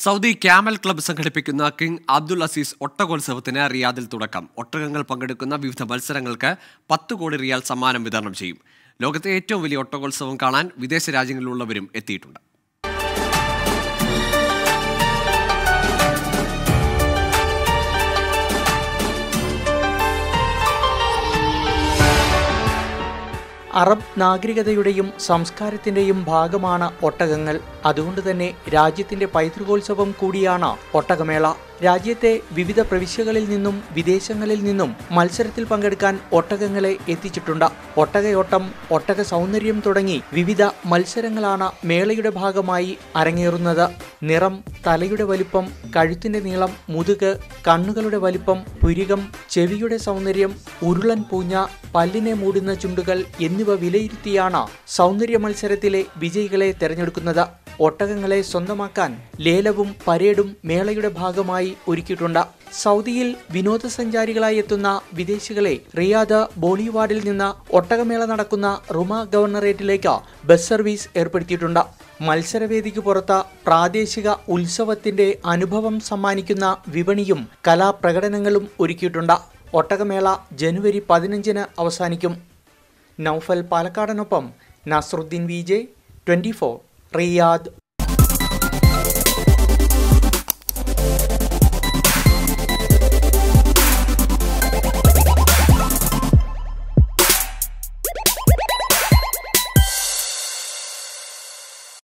Saudi camel club സംഘടിപ്പിക്കുന്ന king Abdul Aziz ഒട്ടകോത്സവത്തിന് റിയാദിൽ തുടക്കം ഒട്ടകങ്ങൾ പങ്കെടുക്കുന്ന വിവിധ മത്സരങ്ങൾക്ക് പത്ത് കോടി റിയാൽ സമ്മാനം വിതരണം ചെയ്യും ലോകത്തെ ഏറ്റവും വലിയ ഒട്ടകോത്സവം കാണാൻ വിദേശ രാജ്യങ്ങളിലുള്ളവരും എത്തിയിട്ടുണ്ട് അറബ് നാഗരികതയുടെയും സംസ്കാരത്തിന്റെയും ഭാഗമാണ് ഒട്ടകങ്ങൾ അതുകൊണ്ട് തന്നെ രാജ്യത്തിന്റെ പൈതൃകോത്സവം കൂടിയാണ് ഒട്ടകമേള രാജ്യത്തെ വിവിധ പ്രവിശ്യകളിൽ നിന്നും വിദേശങ്ങളിൽ നിന്നും മത്സരത്തിൽ പങ്കെടുക്കാൻ ഒട്ടകങ്ങളെ എത്തിച്ചിട്ടുണ്ട് ഒട്ടകയോട്ടം ഒട്ടക സൗന്ദര്യം തുടങ്ങി വിവിധ മത്സരങ്ങളാണ് മേളയുടെ ഭാഗമായി അരങ്ങേറുന്നത് നിറം തലയുടെ വലിപ്പം കഴുത്തിന്റെ നീളം മുതുക് കണ്ണുകളുടെ വലിപ്പം പുരികം ചെവിയുടെ സൗന്ദര്യം ഉരുളൻ പൂഞ്ഞ പല്ലിനെ മൂടുന്ന ചുണ്ടുകൾ എന്നിവ വിലയിരുത്തിയാണ് സൗന്ദര്യ മത്സരത്തിലെ വിജയികളെ തെരഞ്ഞെടുക്കുന്നത് ഒട്ടകങ്ങളെ സ്വന്തമാക്കാൻ ലേലവും പരേഡും മേളയുടെ ഭാഗമായി ഒരുക്കിയിട്ടുണ്ട് സൗദിയിൽ വിനോദസഞ്ചാരികളായി എത്തുന്ന വിദേശികളെ റിയാദ് ബോളിവാർഡിൽ നിന്ന് ഒട്ടകമേള നടക്കുന്ന റുമ ഗവർണറേറ്റിലേക്ക് ബസ് സർവീസ് ഏർപ്പെടുത്തിയിട്ടുണ്ട് മത്സരവേദിക്ക് പുറത്ത് പ്രാദേശിക ഉത്സവത്തിന്റെ അനുഭവം സമ്മാനിക്കുന്ന വിപണിയും കലാപ്രകടനങ്ങളും ഒരുക്കിയിട്ടുണ്ട് ഒട്ടകമേള ജനുവരി പതിനഞ്ചിന് അവസാനിക്കും നൌഫൽ പാലക്കാടനൊപ്പം Nasaruddin V J twenty four Riyadh